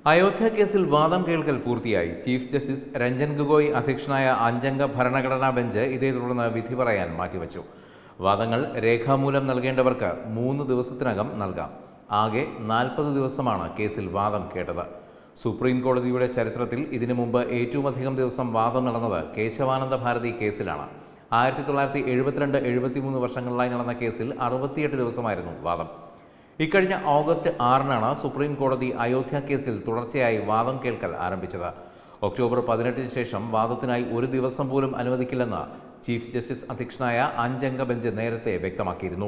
അയോധ്യ കേസിൽ വാദം കേൾക്കൽ പൂർത്തിയായി ചീഫ് ജസ്റ്റിസ് രഞ്ജൻ ഗൊഗോയ് അധ്യക്ഷനായ അഞ്ചംഗ ഭരണഘടനാ ബെഞ്ച് ഇതേ തുടർന്ന് വിധി പറയാൻ മാറ്റിവച്ചു വാദങ്ങൾ രേഖാമൂലം നൽകേണ്ടവർക്ക് മൂന്ന് ദിവസത്തിനകം നൽകാം ആകെ നാൽപ്പത് ദിവസമാണ് കേസിൽ വാദം കേട്ടത് സുപ്രീം കോടതിയുടെ ചരിത്രത്തിൽ ഇതിനു മുമ്പ് ഏറ്റവുമധികം ദിവസം വാദം നടന്നത് കേശവാനന്ദ ഭാരതി കേസിലാണ് ആയിരത്തി തൊള്ളായിരത്തി എഴുപത്തിരണ്ട് എഴുപത്തിമൂന്ന് വർഷങ്ങളിലായി നടന്ന കേസിൽ അറുപത്തിയെട്ട് ദിവസമായിരുന്നു വാദം ഇക്കഴിഞ്ഞ ഓഗസ്റ്റ് ആറിനാണ് സുപ്രീം കോടതി അയോധ്യ കേസിൽ തുടർച്ചയായി വാദം കേൾക്കൽ ആരംഭിച്ചത് ഒക്ടോബർ പതിനെട്ടിന് ശേഷം വാദത്തിനായി ഒരു ദിവസം പോലും അനുവദിക്കില്ലെന്ന് ചീഫ് ജസ്റ്റിസ് അധ്യക്ഷനായ അഞ്ചംഗ ബെഞ്ച് നേരത്തെ വ്യക്തമാക്കിയിരുന്നു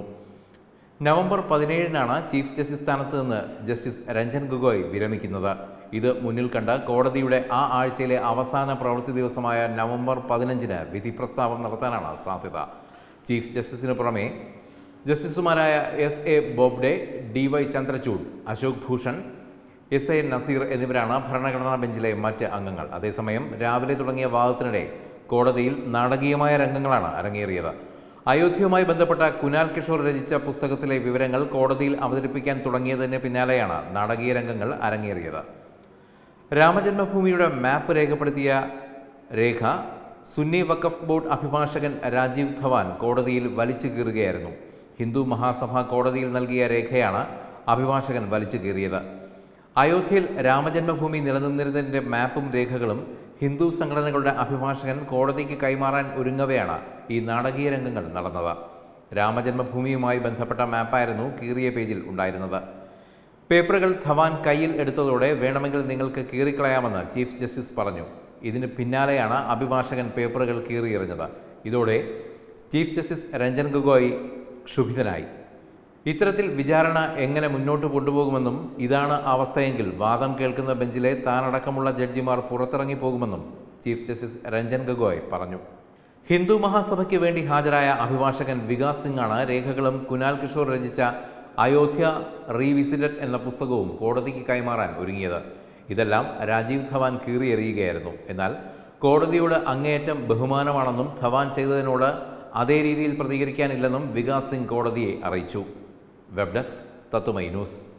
നവംബർ പതിനേഴിനാണ് ചീഫ് ജസ്റ്റിസ് സ്ഥാനത്ത് നിന്ന് ജസ്റ്റിസ് രഞ്ജൻ ഗൊഗോയ് വിരമിക്കുന്നത് ഇത് മുന്നിൽ കണ്ട് കോടതിയുടെ ആ ആഴ്ചയിലെ അവസാന പ്രവൃത്തി ദിവസമായ നവംബർ പതിനഞ്ചിന് വിധി പ്രസ്താവം നടത്താനാണ് സാധ്യത ചീഫ് ജസ്റ്റിസിന് പുറമെ ജസ്റ്റിസുമാരായ S A Bobde D Y Chandrachud Ashok Bhushan S A Nazeer എന്നിവരാണ് ഭരണഘടനാ ബെഞ്ചിലെ മറ്റ് അംഗങ്ങൾ അതേസമയം രാവിലെ തുടങ്ങിയ വാദത്തിനിടെ കോടതിയിൽ നാടകീയമായ രംഗങ്ങളാണ് അരങ്ങേറിയത് അയോധ്യയുമായി ബന്ധപ്പെട്ട കുനാൽ കിഷോർ രചിച്ച പുസ്തകത്തിലെ വിവരങ്ങൾ കോടതിയിൽ അവതരിപ്പിക്കാൻ തുടങ്ങിയതിന് പിന്നാലെയാണ് നാടകീയ രംഗങ്ങൾ അരങ്ങേറിയത് രാമജന്മഭൂമിയുടെ മാപ്പ് രേഖപ്പെടുത്തിയ രേഖ സുന്നി വഖഫ് ബോർഡ് അഭിഭാഷകൻ രാജീവ് ധവാൻ കോടതിയിൽ വലിച്ചു കീറുകയായിരുന്നു ഹിന്ദു മഹാസഭ കോടതിയിൽ നൽകിയ രേഖയാണ് അഭിഭാഷകൻ വലിച്ചു കീറിയത് അയോധ്യയിൽ രാമജന്മഭൂമി നിലനിന്നിരുന്നതിൻ്റെ മാപ്പും രേഖകളും ഹിന്ദു സംഘടനകളുടെ അഭിഭാഷകൻ കോടതിക്ക് കൈമാറാൻ ഒരുങ്ങവെയാണ് ഈ നാടകീയ രംഗങ്ങൾ നടന്നത് രാമജന്മഭൂമിയുമായി ബന്ധപ്പെട്ട മാപ്പായിരുന്നു കീറിയ പേജിൽ ഉണ്ടായിരുന്നത് പേപ്പറുകൾ ധവാൻ കയ്യിൽ എടുത്തതോടെ വേണമെങ്കിൽ നിങ്ങൾക്ക് കീറിക്കളയാമെന്ന് ചീഫ് ജസ്റ്റിസ് പറഞ്ഞു ഇതിന് പിന്നാലെയാണ് അഭിഭാഷകൻ പേപ്പറുകൾ കീറിയെറിഞ്ഞത് ഇതോടെ ചീഫ് ജസ്റ്റിസ് രഞ്ജൻ ഗൊഗോയ് ക്ഷുഭിതനായി ഇത്തരത്തിൽ വിചാരണ എങ്ങനെ മുന്നോട്ട് കൊണ്ടുപോകുമെന്നും ഇതാണ് അവസ്ഥയെങ്കിൽ വാദം കേൾക്കുന്ന ബെഞ്ചിലെ താനടക്കമുള്ള ജഡ്ജിമാർ പുറത്തിറങ്ങി പോകുമെന്നും ചീഫ് ജസ്റ്റിസ് രഞ്ജൻ ഗൊഗോയ് പറഞ്ഞു ഹിന്ദു മഹാസഭയ്ക്ക് വേണ്ടി ഹാജരായ അഭിഭാഷകൻ വികാസ് സിംഗ് ആണ് രേഖകളും കുനാൽ കിഷോർ രചിച്ച അയോധ്യ റീവിസിറ്റഡ് എന്ന പുസ്തകവും കോടതിക്ക് കൈമാറാൻ ഒരുങ്ങിയത് ഇതെല്ലാം രാജീവ് ധവാൻ കീറിയെറിയുകയായിരുന്നു എന്നാൽ കോടതിയോട് അങ്ങേയറ്റം ബഹുമാനമാണെന്നും ധവാൻ ചെയ്തതിനോട് അതേ രീതിയിൽ പ്രതികരിക്കാനില്ലെന്നും വികാസ് സിംഗ് കോടതിയെ അറിയിച്ചു വെബ് ഡെസ്ക് തത്തുമൈ ന്യൂസ്